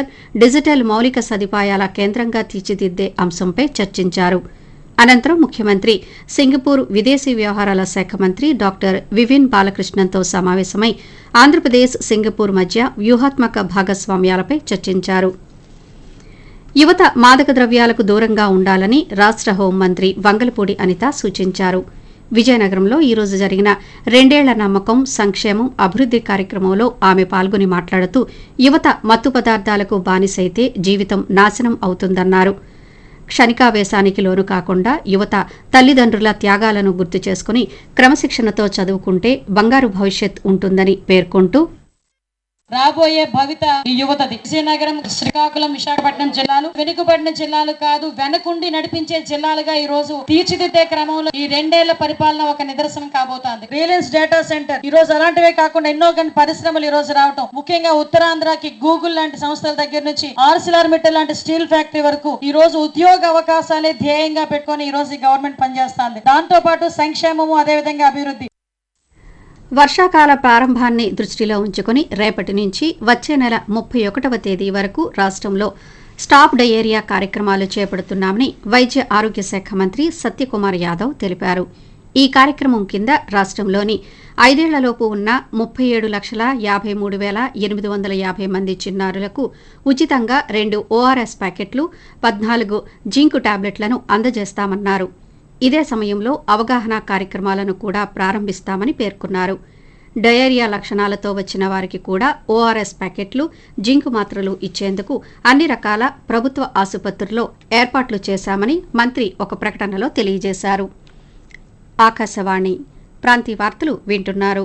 Centre digital మౌలిక సదుపాయాల కేంద్రంగా తీర్చిదిద్దే అంశంపై చర్చించారు అనంతరం ముఖ్యమంత్రి సింగపూర్ విదేశీ వ్యవహారాల శాఖ మంత్రి డాక్టర్ వివిన్ బాలకృష్ణన్తో సమావేశమై ఆంధ్రప్రదేశ్ సింగపూర్ మధ్య వ్యూహాత్మక భాగస్వామ్యాలపై చర్చించారు యువత మాదక ద్రవ్యాలకు దూరంగా ఉండాలని రాష్ట హోంమంత్రి వంగలపూడి అనిత సూచించారు విజయనగరంలో ఈ రోజు జరిగిన రెండేళ్ల నమ్మకం సంక్షేమం అభివృద్ది కార్యక్రమంలో ఆమె పాల్గొని మాట్లాడుతూ యువత మత్తు పదార్థాలకు బానిసైతే జీవితం నాశనం అవుతుందన్నారు క్షణికావేశానికి లోను కాకుండా యువత తల్లిదండ్రుల త్యాగాలను గుర్తు చేసుకుని క్రమశిక్షణతో చదువుకుంటే బంగారు భవిష్యత్ ఉంటుందని పేర్కొంటూ రాబోయే భవిత ఈ యువతది విజయనగరం శ్రీకాకుళం విశాఖపట్నం జిల్లాలు వెనుకబడిన జిల్లాలు కాదు వెనకుండి నడిపించే జిల్లాలుగా ఈ రోజు తీర్చిదిద్దే క్రమంలో ఈ రెండేళ్ల పరిపాలన ఒక నిదర్శనం కాబోతోంది రిలయన్స్ డేటా సెంటర్ ఈ రోజు అలాంటివే కాకుండా ఎన్నో గంట పరిశ్రమలు ఈ రోజు రావటం ముఖ్యంగా ఉత్తరాంధ్రకి గూగుల్ లాంటి సంస్థల దగ్గర నుంచి ఆర్సిలార్ మిట్టల్ లాంటి స్టీల్ ఫ్యాక్టరీ వరకు ఈ రోజు ఉద్యోగ అవకాశాలే ధ్యేయంగా పెట్టుకొని ఈ రోజు ఈ గవర్నమెంట్ పనిచేస్తుంది దాంతో పాటు సంక్షేమము అదేవిధంగా అభివృద్ధి వర్షాకాల ప్రారంభాన్ని దృష్టిలో ఉంచుకుని రేపటి నుంచి వచ్చే నెల ముప్పై ఒకటవ తేదీ వరకు రాష్ట్రంలో స్టాప్ డయేరియా కార్యక్రమాలు చేపడుతున్నామని వైద్య ఆరోగ్య శాఖ మంత్రి సత్యకుమార్ యాదవ్ తెలిపారు ఈ కార్యక్రమం కింద రాష్ట్రంలోని ఐదేళ్లలోపు ఉన్న ముప్పై ఏడు లక్షల యాభై మూడు వేల ఎనిమిది వందల యాభై మంది చిన్నారులకు ఉచితంగా రెండు ఓఆర్ఎస్ ప్యాకెట్లు పద్నాలుగు జింకు టాబ్లెట్లను అందజేస్తామన్నారు ఇదే సమయంలో అవగాహన కార్యక్రమాలను కూడా ప్రారంభిస్తామని పేర్కొన్నారు డయేరియా లక్షణాలతో వచ్చిన వారికి కూడా ఓఆర్ఎస్ ప్యాకెట్లు జింక్ మాత్రలు ఇచ్చేందుకు అన్ని రకాల ప్రభుత్వ ఆసుపత్రుల్లో ఏర్పాట్లు చేశామని మంత్రి ఒక ప్రకటనలో తెలియజేశారు ఆకాశవాణి ప్రాంతీయ వార్తలు వింటున్నారు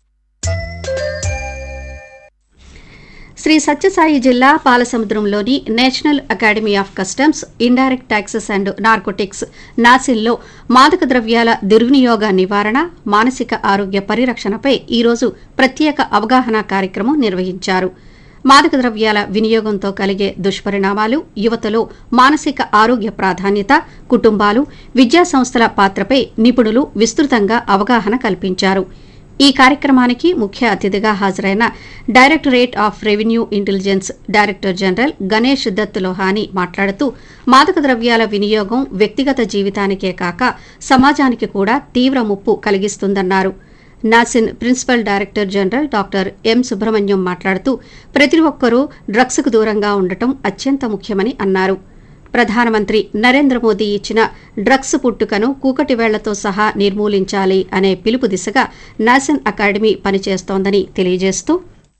శ్రీ సత్యసాయి జిల్లా పాలసముద్రంలోని national academy of customs indirect taxes and narcotics నాసిల్లో మాదక ద్రవ్యాల దుర్వినియోగ నివారణ మానసిక ఆరోగ్య పరిరక్షణపై ఈరోజు ప్రత్యేక అవగాహన కార్యక్రమం నిర్వహించారు మాదక ద్రవ్యాల వినియోగంతో కలిగే దుష్పరిణామాలు యువతలో మానసిక ఆరోగ్య ప్రాధాన్యత కుటుంబాలు విద్యా సంస్థల పాత్రపై నిపుణులు విస్తృతంగా అవగాహన కల్పించారు ఈ కార్యక్రమానికి ముఖ్య అతిథిగా హాజరైన directorate of revenue intelligence director general Ganesh Dutt Lohani మాట్లాడుతూ మాదక ద్రవ్యాల వినియోగం వ్యక్తిగత జీవితానికే కాక సమాజానికి కూడా తీవ్ర ముప్పు కలిగిస్తుందన్నారు NACIN principal director general doctor M Subrahmanyam మాట్లాడుతూ ప్రతి ఒక్కరూ డ్రగ్స్కు దూరంగా ఉండటం అత్యంత ముఖ్యమని అన్నారు ప్రధానమంత్రి నరేంద్ర మోదీ ఇచ్చిన డ్రగ్స్ పుట్టుకను కూకటి వేళ్లతో సహా నిర్మూలించాలి అనే పిలుపు దిశగా నాసిన్ అకాడమీ పనిచేస్తోందని తెలియజేస్తూ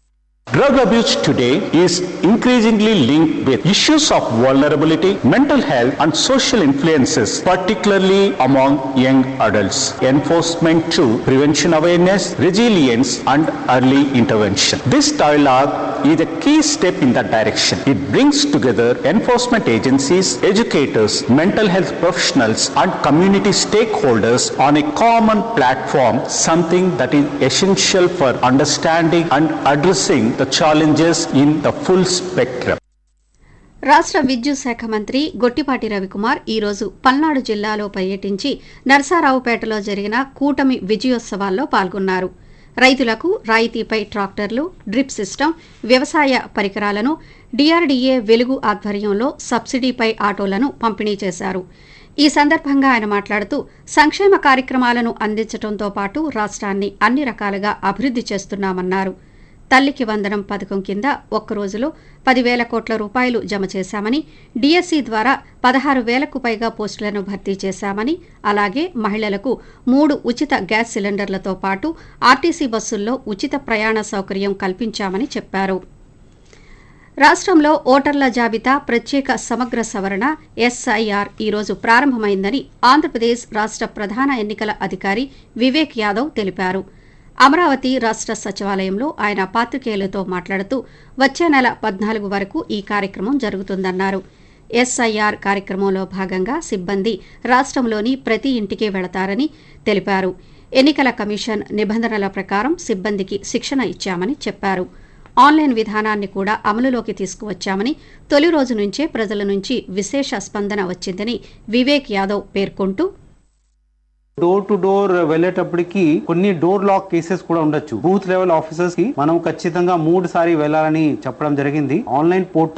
Drug abuse today is increasingly linked with issues of vulnerability, mental health, and social influences, particularly among young adults. Enforcement through prevention awareness, resilience, and early intervention. This dialogue is a key step in that direction. It brings together enforcement agencies, educators, mental health professionals, and community stakeholders on a common platform, something that is essential for understanding and addressing the challenges in the full spectrum. రాష్ట్ర విద్యుత్ శాఖ మంత్రి గొట్టిపాటి రవికుమార్ ఈరోజు పల్నాడు జిల్లాలో పర్యటించి నర్సారావుపేటలో జరిగిన కూటమి విజయోత్సవాల్లో పాల్గొన్నారు రైతులకు రాయితీపై ట్రాక్టర్లు డ్రిప్ సిస్టమ్ వ్యవసాయ పరికరాలను డిఆర్డీఏ వెలుగు ఆధ్వర్యంలో సబ్సిడీపై ఆటోలను పంపిణీ చేశారు ఈ సందర్భంగా ఆయన మాట్లాడుతూ సంక్షేమ కార్యక్రమాలను అందించడంతో పాటు రాష్ట్రాన్ని అన్ని రకాలుగా అభివృద్ది చేస్తున్నామన్నారు తల్లికి వందనం పథకం కింద ఒక్క రోజులో పదివేల కోట్ల రూపాయలు జమ చేశామని డిఎస్సి ద్వారా పదహారు వేలకు పైగా పోస్టులను భర్తీ చేశామని అలాగే మహిళలకు మూడు ఉచిత గ్యాస్ సిలిండర్లతో పాటు ఆర్టీసీ బస్సుల్లో ఉచిత ప్రయాణ సౌకర్యం కల్పించామని చెప్పారు రాష్ట్రంలో ఓటర్ల జాబితా ప్రత్యేక సమగ్ర సవరణ ఎస్ఐఆర్ ఈరోజు ప్రారంభమైందని ఆంధ్రప్రదేశ్ రాష్ట్ర ప్రధాన ఎన్నికల అధికారి వివేక్ యాదవ్ తెలిపారు అమరావతి రాష్ట్ర సచివాలయంలో ఆయన పాత్రికేయులతో మాట్లాడుతూ వచ్చే నెల పద్నాలుగు వరకు ఈ కార్యక్రమం జరుగుతుందన్నారు ఎస్ఐఆర్ కార్యక్రమంలో భాగంగా సిబ్బంది రాష్ట్రంలోని ప్రతి ఇంటికి వెళతారని తెలిపారు ఎన్నికల కమిషన్ నిబంధనల ప్రకారం సిబ్బందికి శిక్షణ ఇచ్చామని చెప్పారు ఆన్లైన్ విధానాన్ని కూడా అమలులోకి తీసుకువచ్చామని తొలి రోజు నుంచే ప్రజల నుంచి విశేష స్పందన వచ్చిందని వివేక్ యాదవ్ పేర్కొంటూ డోర్ టు డోర్ వెళ్ళేటప్పటికి కొన్ని డోర్ లాక్ కేసెస్ కూడా ఉండొచ్చు బూత్ లెవెల్ ఆఫీసర్స్ కి మనం ఖచ్చితంగా మూడు సారి వెళ్ళాలని చెప్పడం జరిగింది ఆన్లైన్ పోర్టల్